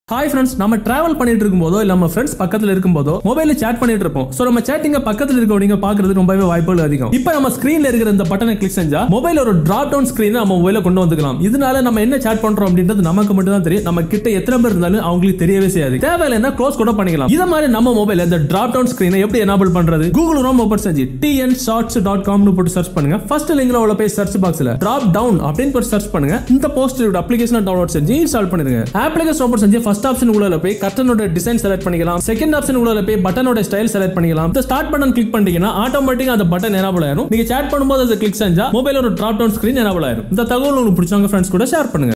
hi friends நம்ம travel பண்ணிட்டு இருக்கும்போதோ இல்ல நம்ம ஃப்ரெண்ட்ஸ் பக்கத்துல இருக்கும்போதோ மொபைல்ல சேட் பண்ணிட்டு இருப்போம் சோ நம்ம சேட்டிங்க பக்கத்துல இருக்கவங்க பாக்குறது ரொம்பவே வாய்ப்புகள் அதிகம் இப்போ நம்ம ஸ்கிரீன்ல இருக்கிற இந்த பட்டனை கிளிக் செஞ்சா மொபைல் ஒரு டிராப் டவுன் ஸ்கிரீன் நம்ம மொபைல கொண்டு வந்துக்கலாம் இதனால நம்ம என்ன சேட் பண்றோம் அப்படின்றது நமக்கு மட்டும் தான் தெரியும் நம்ம கிட்ட எத்தனை பேர் இருந்தாலும் அவங்களுக்கு தெரியவே செய்யாது தேவையில்லைன்னா க்ளோஸ் கூட பண்ணிக்கலாம் இத மாதிரி நம்ம மொபைல் இந்த டிராப் டவுன் ஸ்கிரீனை எப்படி எனேபிள் பண்றது கூகுள் ரோம் ஓபன் செஞ்சு டிஎன் ஷார்ட்ஸ் டாட் காம்னு போட்டு சர்ச் பண்ணுங்க ஃபர்ஸ்ட் லிங்க்ல உள்ள போய் சர்ச் பாக்ஸ்ல டிராப் டவுன் அப்படின்னு போட்டு சர்ச் பண்ணுங்க இந்த போஸ்ட் அப்ளிகேஷன் டவுன்லோட் செஞ்சு இன்ஸ்டால் பண்ணிருங்க அப்ளிகேஷன் ஓபன் செஞ்சு ஃபர்ஸ்ட் ஆப்ஷன் உள்ள போய் கட்டனோட டிசைன் செலக்ட் பண்ணிக்கலாம் செகண்ட் ஆப்ஷன் உள்ள போய் பட்டனோட ஸ்டைல் செலக்ட் பண்ணிக்கலாம் இந்த ஸ்டார்ட் பட்டன் கிளிக் பண்ணிட்டீங்கன்னா ஆட்டோமேட்டிக்கா அந்த பட்டன் எனேபிள் ஆயிரும் நீங்க சேட் பண்ணும்போது அதை கிளிக் செஞ்சா மொபைல் ஒரு டிராப் டவுன் ஸ்கிரீன் எனேபிள் ஆயிரும் இந்த தகவல் உங்களுக்கு பிடிச்சவங்க ஃப்ரெண்ட்ஸ் கூட ஷேர் பண்ணுங்க